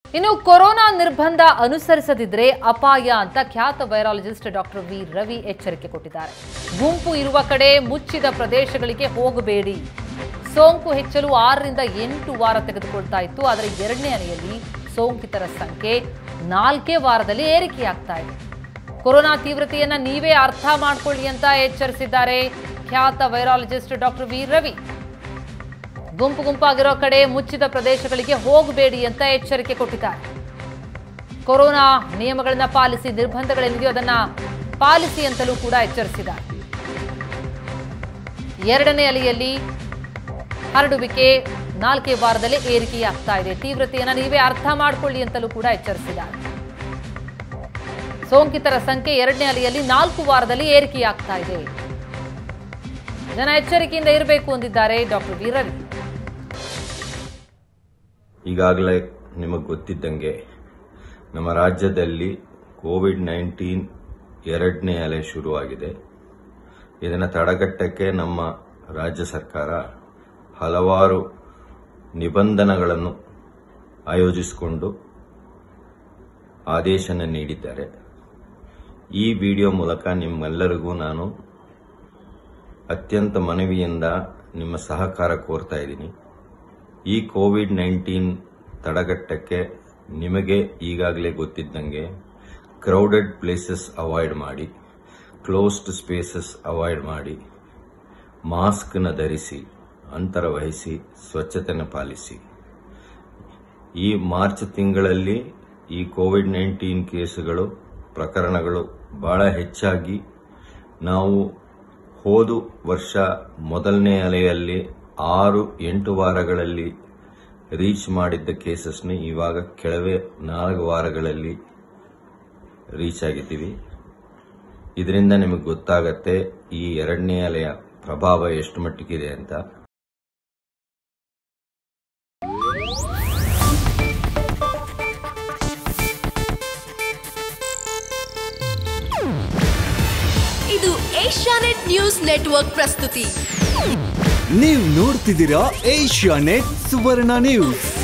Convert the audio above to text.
ಇನ್ನು ಕೊರೋನಾ ನಿರ್ಬಂಧ ಅನುಸರಿಸದಿದ್ರೆ ಅಪಾಯ ಅಂತ ಖ್ಯಾತ ವೈರಾಲಜಿಸ್ಟ್ ಡಾಕ್ಟರ್ ವಿ ರವಿ ಎಚ್ಚರಿಕೆ ಕೊಟ್ಟಿದ್ದಾರೆ ಗುಂಪು ಇರುವ ಕಡೆ ಮುಚ್ಚಿದ ಪ್ರದೇಶಗಳಿಗೆ ಹೋಗಬೇಡಿ ಸೋಂಕು ಹೆಚ್ಚಲು ಆರರಿಂದ ಎಂಟು ವಾರ ತೆಗೆದುಕೊಳ್ತಾ ಇತ್ತು ಆದರೆ ಎರಡನೇ ಅಲೆಯಲ್ಲಿ ಸೋಂಕಿತರ ಸಂಖ್ಯೆ ನಾಲ್ಕೇ ವಾರದಲ್ಲಿ ಏರಿಕೆಯಾಗ್ತಾ ಇದೆ ಕೊರೋನಾ ತೀವ್ರತೆಯನ್ನ ನೀವೇ ಅರ್ಥ ಮಾಡ್ಕೊಳ್ಳಿ ಅಂತ ಎಚ್ಚರಿಸಿದ್ದಾರೆ ಖ್ಯಾತ ವೈರಾಲಜಿಸ್ಟ್ ಡಾಕ್ಟರ್ ವಿ ರವಿ ಗುಂಪು ಗುಂಪಾಗಿರೋ ಕಡೆ ಮುಚ್ಚಿದ ಪ್ರದೇಶಗಳಿಗೆ ಹೋಗಬೇಡಿ ಅಂತ ಎಚ್ಚರಿಕೆ ಕೊಟ್ಟಿದ್ದಾರೆ ಕೊರೋನಾ ನಿಯಮಗಳನ್ನ ಪಾಲಿಸಿ ನಿರ್ಬಂಧಗಳೇನಿದೆಯೋ ಅದನ್ನ ಪಾಲಿಸಿ ಅಂತಲೂ ಕೂಡ ಎಚ್ಚರಿಸಿದ್ದಾರೆ ಎರಡನೇ ಅಲೆಯಲ್ಲಿ ಹರಡುವಿಕೆ ನಾಲ್ಕೇ ವಾರದಲ್ಲಿ ಏರಿಕೆಯಾಗ್ತಾ ಇದೆ ತೀವ್ರತೆಯನ್ನ ನೀವೇ ಅರ್ಥ ಮಾಡಿಕೊಳ್ಳಿ ಅಂತಲೂ ಕೂಡ ಎಚ್ಚರಿಸಿದ್ದಾರೆ ಸೋಂಕಿತರ ಸಂಖ್ಯೆ ಎರಡನೇ ಅಲೆಯಲ್ಲಿ ನಾಲ್ಕು ವಾರದಲ್ಲಿ ಏರಿಕೆಯಾಗ್ತಾ ಇದೆ ಜನ ಎಚ್ಚರಿಕೆಯಿಂದ ಇರಬೇಕು ಅಂದಿದ್ದಾರೆ ಡಾಕ್ಟರ್ ವೀರವಿ ಈಗಾಗಲೇ ನಿಮಗೆ ಗೊತ್ತಿದ್ದಂಗೆ ನಮ್ಮ ರಾಜ್ಯದಲ್ಲಿ ಕೋವಿಡ್ ನೈನ್ಟೀನ್ ಎರಡನೇ ಅಲೆ ಶುರುವಾಗಿದೆ ಇದನ್ನು ತಡೆಗಟ್ಟಕ್ಕೆ ನಮ್ಮ ರಾಜ್ಯ ಸರ್ಕಾರ ಹಲವಾರು ನಿಬಂಧನೆಗಳನ್ನು ಆಯೋಜಿಸಿಕೊಂಡು ಆದೇಶನ ನೀಡಿದ್ದಾರೆ ಈ ವಿಡಿಯೋ ಮೂಲಕ ನಿಮ್ಮೆಲ್ಲರಿಗೂ ನಾನು ಅತ್ಯಂತ ಮನವಿಯಿಂದ ನಿಮ್ಮ ಸಹಕಾರ ಕೋರ್ತಾ ಇದ್ದೀನಿ ಈ ಕೋವಿಡ್ ನೈನ್ಟೀನ್ ತಡೆಗಟ್ಟಕ್ಕೆ ನಿಮಗೆ ಈಗಾಗಲೇ ಗೊತ್ತಿದ್ದಂಗೆ ಕ್ರೌಡೆಡ್ ಪ್ಲೇಸಸ್ ಅವಾಯ್ಡ್ ಮಾಡಿ ಕ್ಲೋಸ್ಡ್ ಸ್ಪೇಸಸ್ ಅವಾಯ್ಡ್ ಮಾಡಿ ಮಾಸ್ಕ್ನ ಧರಿಸಿ ಅಂತರ ವಹಿಸಿ ಸ್ವಚ್ಛತೆಯನ್ನು ಪಾಲಿಸಿ ಈ ಮಾರ್ಚ್ ತಿಂಗಳಲ್ಲಿ ಈ ಕೋವಿಡ್ ನೈನ್ಟೀನ್ ಕೇಸುಗಳು ಪ್ರಕರಣಗಳು ಬಹಳ ಹೆಚ್ಚಾಗಿ ನಾವು ಹೋದ ವರ್ಷ ಮೊದಲನೇ ಅಲೆಯಲ್ಲಿ ಆರು ಎಂಟು ವಾರಗಳಲ್ಲಿ ರೀಚ್ ಮಾಡಿದ್ದ ಕೇಸಸ್ನ ಇವಾಗ ಕೆಲವೇ ನಾಲ್ಕು ವಾರಗಳಲ್ಲಿ ರೀಚ್ ಆಗಿದ್ದೀವಿ ಇದರಿಂದ ನಿಮಗೆ ಗೊತ್ತಾಗತ್ತೆ ಈ ಎರಡನೇ ಅಲೆಯ ಪ್ರಭಾವ ಎಷ್ಟು ಮಟ್ಟಿಗಿದೆ ಅಂತ ಇದು ಏಷ್ಯಾನೆಟ್ ನ್ಯೂಸ್ ನೆಟ್ವರ್ಕ್ ಪ್ರಸ್ತುತಿ ನೀವು ನೋಡ್ತಿದ್ದೀರಾ ಏಷ್ಯಾ ನೆಟ್ ಸುವರ್ಣ ನ್ಯೂಸ್